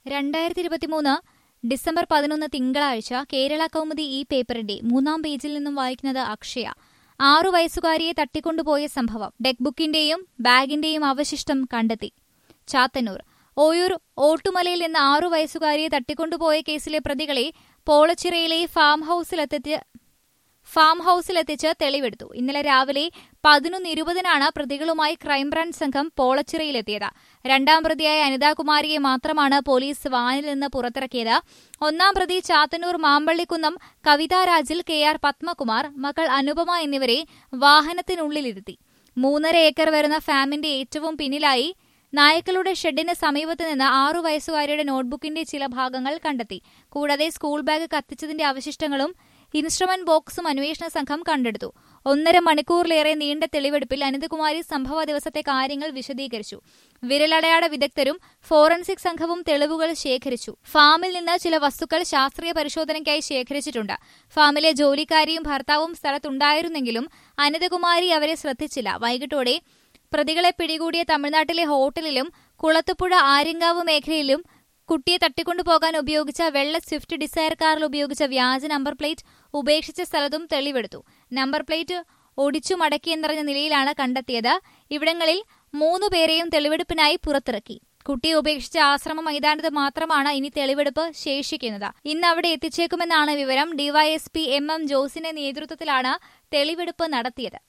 രണ്ടായിരത്തി ഇരുപത്തിമൂന്ന് ഡിസംബർ പതിനൊന്ന് തിങ്കളാഴ്ച കേരള കൗമുദി ഈ പേപ്പറിന്റെ മൂന്നാം പേജിൽ നിന്നും വായിക്കുന്നത് അക്ഷയ ആറു വയസ്സുകാരിയെ തട്ടിക്കൊണ്ടുപോയ സംഭവം ഡെക്ക് ബുക്കിന്റെയും ബാഗിന്റെയും അവശിഷ്ടം കണ്ടെത്തി ചാത്തന്നൂർ ഓയൂർ ഓട്ടുമലയിൽ നിന്ന് ആറു വയസ്സുകാരിയെ തട്ടിക്കൊണ്ടുപോയ കേസിലെ പ്രതികളെ പോളച്ചിറയിലെ ഫാം ഹൌസിലെത്തിച്ച് ഫാം ഹൌസിലെത്തിച്ച് തെളിവെടുത്തു ഇന്നലെ രാവിലെ പതിനൊന്ന് ഇരുപതിനാണ് പ്രതികളുമായി ക്രൈംബ്രാഞ്ച് സംഘം പോളച്ചിറയിലെത്തിയത് രണ്ടാം പ്രതിയായ അനിതാകുമാരിയെ മാത്രമാണ് പോലീസ് വാനിൽ നിന്ന് പുറത്തിറക്കിയത് ഒന്നാം പ്രതി ചാത്തന്നൂർ മാമ്പള്ളിക്കുന്നം കവിതാരാജിൽ കെ ആർ പത്മകുമാർ മകൾ അനുപമ എന്നിവരെ വാഹനത്തിനുള്ളിലിരുത്തി മൂന്നര ഏക്കർ വരുന്ന ഫാമിന്റെ ഏറ്റവും പിന്നിലായി നായ്ക്കളുടെ ഷെഡിന് സമീപത്ത് നിന്ന് ആറു വയസ്സുകാരിയുടെ നോട്ട്ബുക്കിന്റെ ചില ഭാഗങ്ങൾ കണ്ടെത്തി കൂടാതെ സ്കൂൾ ബാഗ് കത്തിച്ചതിന്റെ അവശിഷ്ടങ്ങളും ഇൻസ്ട്രുമെന്റ് ബോക്സും അന്വേഷണ സംഘം കണ്ടെടുത്തു ഒന്നര മണിക്കൂറിലേറെ നീണ്ട തെളിവെടുപ്പിൽ അനിതകുമാരി സംഭവ ദിവസത്തെ കാര്യങ്ങൾ വിശദീകരിച്ചു വിരലടയാള വിദഗ്ധരും ഫോറൻസിക് സംഘവും തെളിവുകൾ ശേഖരിച്ചു ഫാമിൽ നിന്ന് ചില വസ്തുക്കൾ ശാസ്ത്രീയ പരിശോധനയ്ക്കായി ശേഖരിച്ചിട്ടുണ്ട് ഫാമിലെ ജോലിക്കാരിയും ഭർത്താവും സ്ഥലത്തുണ്ടായിരുന്നെങ്കിലും അനിതകുമാരി അവരെ ശ്രദ്ധിച്ചില്ല വൈകിട്ടോടെ പ്രതികളെ പിടികൂടിയ തമിഴ്നാട്ടിലെ ഹോട്ടലിലും കുളത്തുപുഴ ആര്യങ്കാവ് മേഖലയിലും കുട്ടിയെ തട്ടിക്കൊണ്ടുപോകാൻ ഉപയോഗിച്ച വെള്ള സ്വിഫ്റ്റ് ഡിസയർ കാറിൽ ഉപയോഗിച്ച വ്യാജ നമ്പർ പ്ലേറ്റ് ഉപേക്ഷിച്ച സ്ഥലത്തും തെളിവെടുത്തു നമ്പർ പ്ലേറ്റ് ഒടിച്ചു മടക്കിയെന്നറിഞ്ഞ നിലയിലാണ് കണ്ടെത്തിയത് ഇവിടങ്ങളിൽ മൂന്നു പേരെയും തെളിവെടുപ്പിനായി പുറത്തിറക്കി കുട്ടിയെ ഉപേക്ഷിച്ച ആശ്രമ മൈതാനത്ത് മാത്രമാണ് ഇനി തെളിവെടുപ്പ് ശേഷിക്കുന്നത് ഇന്ന് അവിടെ എത്തിച്ചേക്കുമെന്നാണ് വിവരം ഡിവൈഎസ്പി എം എം ജോസിന്റെ നേതൃത്വത്തിലാണ് തെളിവെടുപ്പ് നടത്തിയത്